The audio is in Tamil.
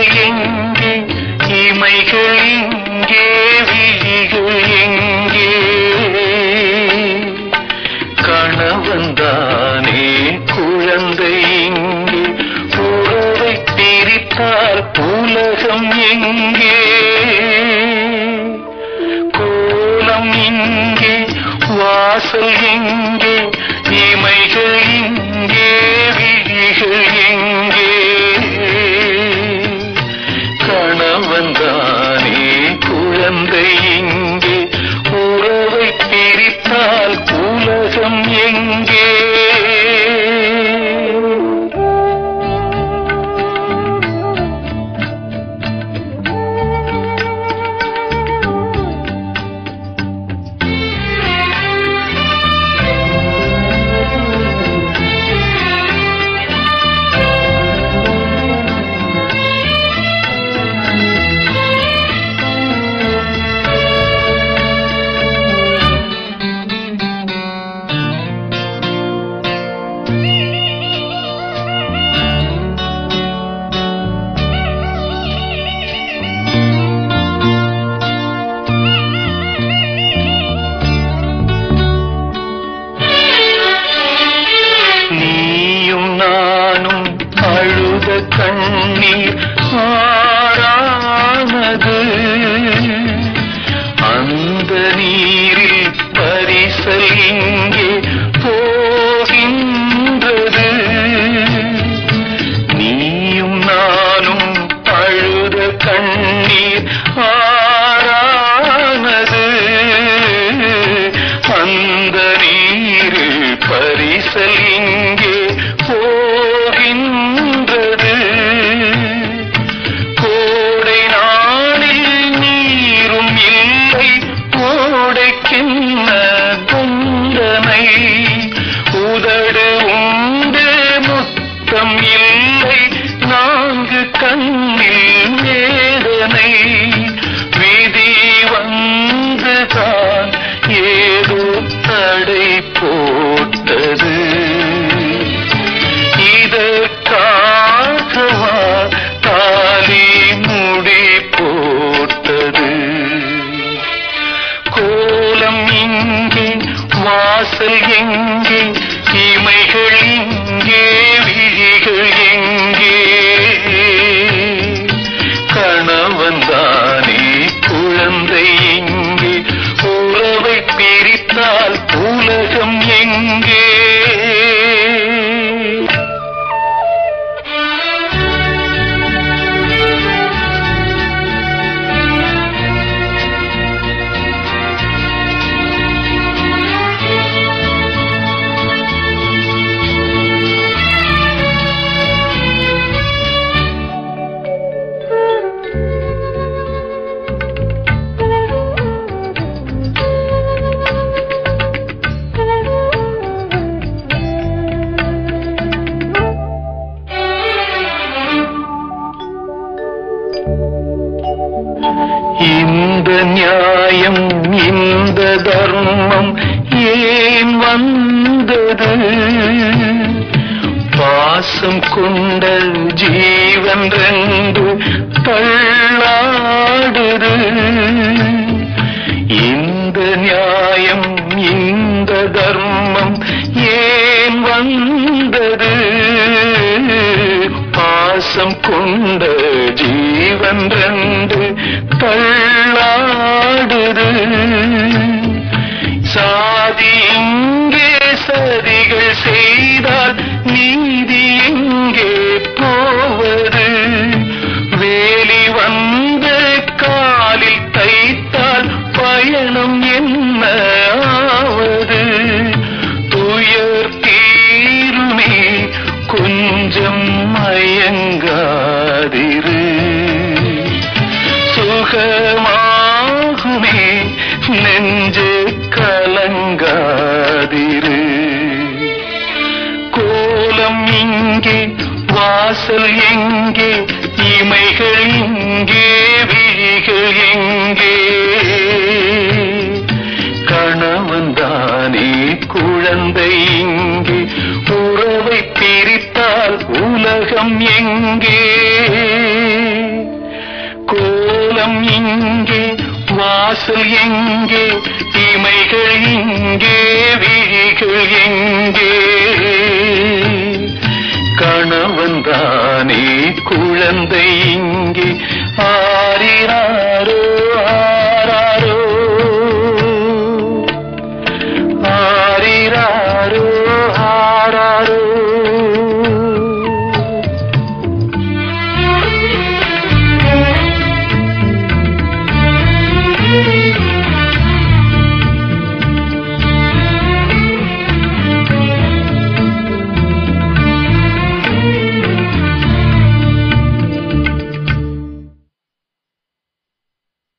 எங்கே இமைகள் எங்கே விழிகள் எங்கே கணவன்தானே குழந்தை இங்கே உறவை பிரித்தால் உலகம் எங்கே கோலம் இங்கே வாசல் எங்கே இமைகள் இங்கே விழிகள் எங்கே கணவன்தானே குழந்தை இங்கே உறவை பிரித்தால் உலகம் எங்கே நீயும் நானும் அழுத கண்ணீர் ஆறானது அந்த நீரில் பரிசல் இங்கே போகின்றது நீயும் நானும் அழுத கண்ணீர் ஆறானது அந்த நீரில் பரிசல் இங்கே போகின்றது கோடை நாளில் நீரும் இல்லை கோடைக்கின்ன குந்தனை உதடு உண்டு முத்தம் இல்லை நான்கு கண்ணில் வேதனை விதி வந்துதான் ஏதோ தடை போட்டது இதற்காகவா தாலி முடி போட்டது கோலம் இங்கே வாசல் எங்கே இமைகள் இங்கே விழிகள் எங்கே கணவன்தானே குழந்தை எங்கே உறவை பிரித்தால் உலகம் எங்கே இந்த நியாயம் இந்த தர்மம் ஏன் வந்தது பாசம் கொண்ட ஜீவன் ரெண்டு தள்ளாடுது இந்த நியாயம் இந்த தர்மம் ஏன் வந்தது பாசம் கொண்ட ஜீவன் ரெண்டு தள்ளாடுது சாதி இங்கே சதிகள் செய்தால் நீதி எங்கே போவது வேலி வந்து காலில் தைத்தால் பயணம் என்ன ஆவது துயர் தீருமே கொஞ்சம் மயங்காதிரு சுகமாகுமே நெஞ்சு கலங்காதிரு கோலம் இங்கே வாசல் எங்கே இமைகள் இங்கே விழிகள் எங்கே கணவன்தானே குழந்தை இங்கே உறவை பிரித்தால் உலகம் எங்கே வாசல் எங்கே இமைகள் எங்கே விழிகள் எங்கே கணவன் தானே குழந்தை இங்கே ஆரிராரோ